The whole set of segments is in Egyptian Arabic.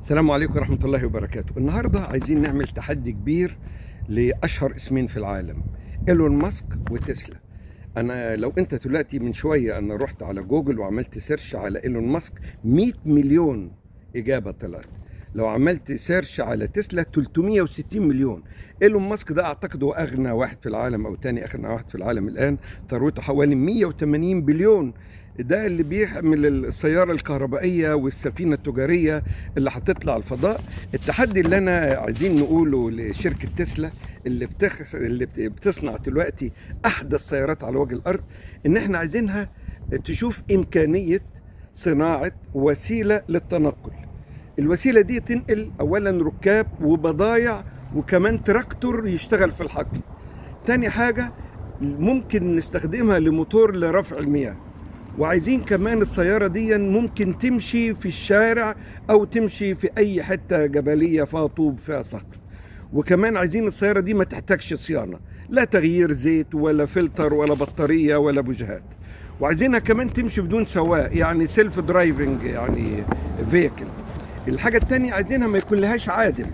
السلام عليكم ورحمة الله وبركاته النهاردة عايزين نعمل تحدي كبير لأشهر اسمين في العالم إيلون ماسك وتسلا أنا لو أنت دلوقتي من شوية أنا رحت على جوجل وعملت سيرش على إيلون ماسك 100 مليون إجابة طلعت لو عملت سيرش على تسلا 360 مليون ايلون ماسك ده اعتقد هو اغنى واحد في العالم او تاني اغنى واحد في العالم الان ثروته حوالي 180 بليون ده اللي بيحمل السيارة الكهربائية والسفينة التجارية اللي هتطلع الفضاء التحدي اللي أنا عايزين نقوله لشركة تسلا اللي, بتخ... اللي بتصنع دلوقتي أحدث سيارات على وجه الأرض إن إحنا عايزينها تشوف إمكانية صناعة وسيلة للتنقل الوسيلة دي تنقل أولا ركاب وبضايع وكمان تراكتور يشتغل في الحقل تاني حاجة ممكن نستخدمها لموتور لرفع المياه وعايزين كمان السيارة دي ممكن تمشي في الشارع أو تمشي في أي حتة جبلية فيها طوب فيها صخر وكمان عايزين السيارة دي ما تحتاجش صيانة لا تغيير زيت ولا فلتر ولا بطارية ولا بوجهات وعايزينها كمان تمشي بدون سواق يعني سيلف درايفنج يعني فيكل الحاجة التانية عايزينها ما يكون لهاش عادم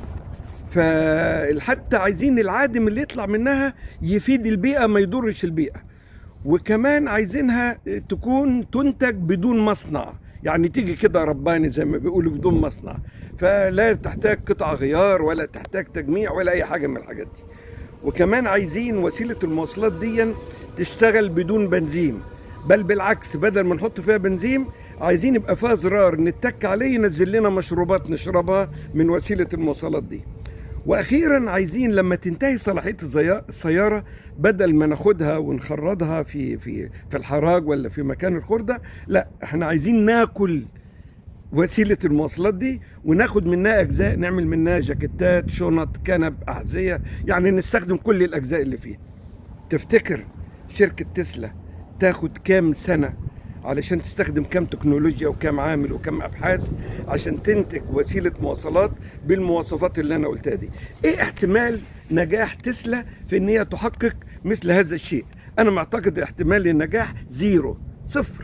فحتى عايزين العادم اللي يطلع منها يفيد البيئة ما يضرش البيئة وكمان عايزينها تكون تنتج بدون مصنع يعني تيجي كده رباني زي ما بيقولوا بدون مصنع فلا تحتاج قطع غيار ولا تحتاج تجميع ولا اي حاجه من الحاجات دي وكمان عايزين وسيله المواصلات دي تشتغل بدون بنزين بل بالعكس بدل ما نحط فيها بنزين عايزين يبقى فيها زرار نتك عليه ينزل لنا مشروبات نشربها من وسيله المواصلات دي واخيرا عايزين لما تنتهي صلاحيه السياره بدل ما ناخدها ونخرضها في في في الحراج ولا في مكان الخرده لا احنا عايزين ناكل وسيله المواصلات دي وناخد منها اجزاء نعمل منها جاكيتات شنط كنب احذيه يعني نستخدم كل الاجزاء اللي فيها تفتكر شركه تسلا تاخد كام سنه علشان تستخدم كم تكنولوجيا وكم عامل وكم ابحاث عشان تنتج وسيله مواصلات بالمواصفات اللي انا قلتها دي ايه احتمال نجاح تسلا في ان هي تحقق مثل هذا الشيء انا معتقد احتمال النجاح زيرو صفر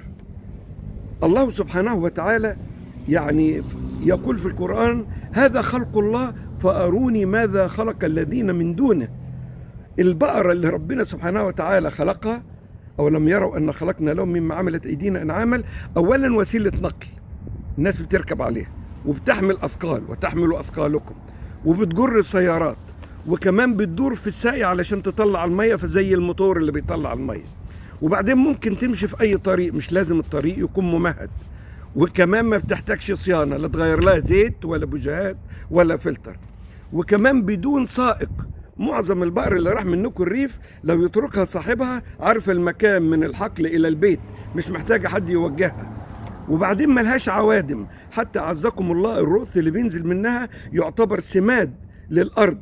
الله سبحانه وتعالى يعني يقول في القران هذا خلق الله فاروني ماذا خلق الذين من دونه البقره اللي ربنا سبحانه وتعالى خلقها أولم يروا أن خلقنا لهم مما عملت أيدينا أن عمل أولا وسيلة نقل الناس بتركب عليها وبتحمل أثقال وتحمل أثقالكم وبتجر السيارات وكمان بتدور في الساقي علشان تطلع المية فزي الموتور اللي بيطلع المية وبعدين ممكن تمشي في أي طريق مش لازم الطريق يكون ممهد وكمان ما بتحتاجش صيانة لا تغير لها زيت ولا بوجهات ولا فلتر وكمان بدون سائق معظم البقر اللي راح منكم الريف لو يتركها صاحبها عارف المكان من الحقل الى البيت مش محتاجه حد يوجهها وبعدين ملهاش عوادم حتى عزكم الله الرؤث اللي بينزل منها يعتبر سماد للارض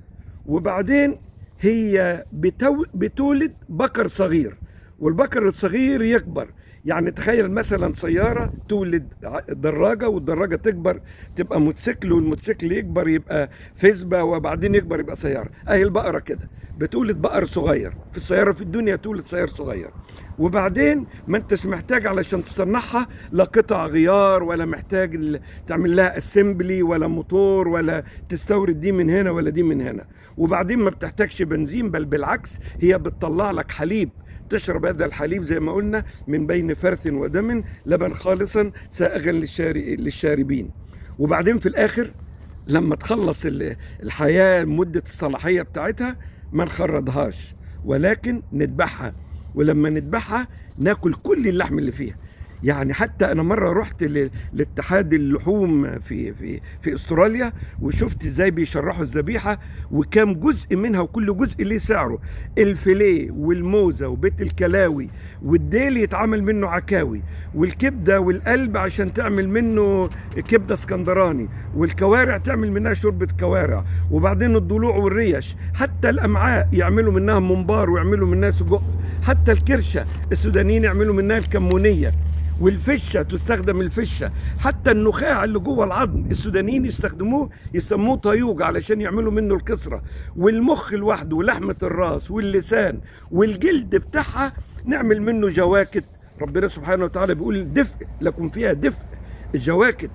وبعدين هي بتو... بتولد بكر صغير والبكر الصغير يكبر يعني تخيل مثلا سيارة تولد دراجة والدراجة تكبر تبقى موتوسيكل والموتوسيكل يكبر يبقى فزبة وبعدين يكبر يبقى سيارة اهي البقرة كده بتولد بقر صغير في السيارة في الدنيا تولد سيار صغير وبعدين ما انتش محتاج علشان تصنعها لا قطع غيار ولا محتاج تعمل لها اسمبلي ولا موتور ولا تستورد دي من هنا ولا دي من هنا وبعدين ما بتحتاجش بنزين بل بالعكس هي بتطلع لك حليب تشرب هذا الحليب زي ما قلنا من بين فرث ودم لبن خالصا سائغا للشاربين وبعدين في الاخر لما تخلص الحياه مده الصلاحيه بتاعتها ما نخرضهاش ولكن نذبحها ولما نذبحها ناكل كل اللحم اللي فيها يعني حتى انا مره رحت لاتحاد اللحوم في في في استراليا وشفت ازاي بيشرحوا الذبيحه وكم جزء منها وكل جزء ليه سعره الفيليه والموزه وبيت الكلاوي والديل يتعمل منه عكاوي والكبده والقلب عشان تعمل منه كبده اسكندراني والكوارع تعمل منها شوربه كوارع وبعدين الضلوع والريش حتى الامعاء يعملوا منها ممبار ويعملوا منها سجق حتى الكرشه السودانيين يعملوا منها الكمونيه والفشه تستخدم الفشه حتى النخاع اللي جوه العظم السودانيين يستخدموه يسموه طيوج علشان يعملوا منه الكسره والمخ لوحده ولحمه الراس واللسان والجلد بتاعها نعمل منه جواكت ربنا سبحانه وتعالى بيقول دفء لكم فيها دفء الجواكت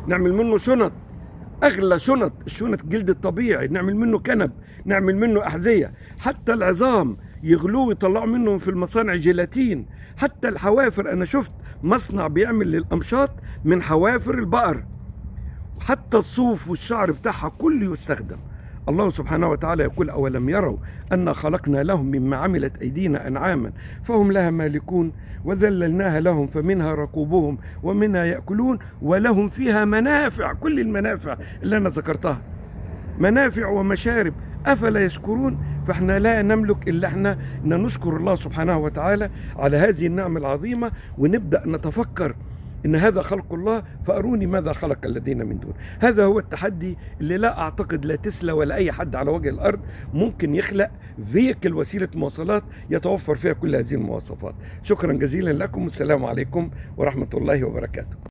نعمل منه شنط اغلى شنط الشنط جلد الطبيعي نعمل منه كنب نعمل منه احذيه حتى العظام يغلوه ويطلعوا منهم في المصانع جيلاتين حتى الحوافر انا شفت مصنع بيعمل للامشاط من حوافر البقر حتى الصوف والشعر بتاعها كله يستخدم الله سبحانه وتعالى يقول أولم يروا أن خلقنا لهم مما عملت أيدينا أنعاما فهم لها مالكون وذللناها لهم فمنها ركوبهم ومنها يأكلون ولهم فيها منافع كل المنافع اللي أنا ذكرتها منافع ومشارب أفلا يشكرون فإحنا لا نملك إلا إحنا أن نشكر الله سبحانه وتعالى على هذه النعمة العظيمة ونبدأ نتفكر ان هذا خلق الله فاروني ماذا خلق الذين من دون هذا هو التحدي اللي لا اعتقد لا تسلا ولا اي حد على وجه الارض ممكن يخلق فيكل وسيله مواصلات يتوفر فيها كل هذه المواصفات شكرا جزيلا لكم والسلام عليكم ورحمه الله وبركاته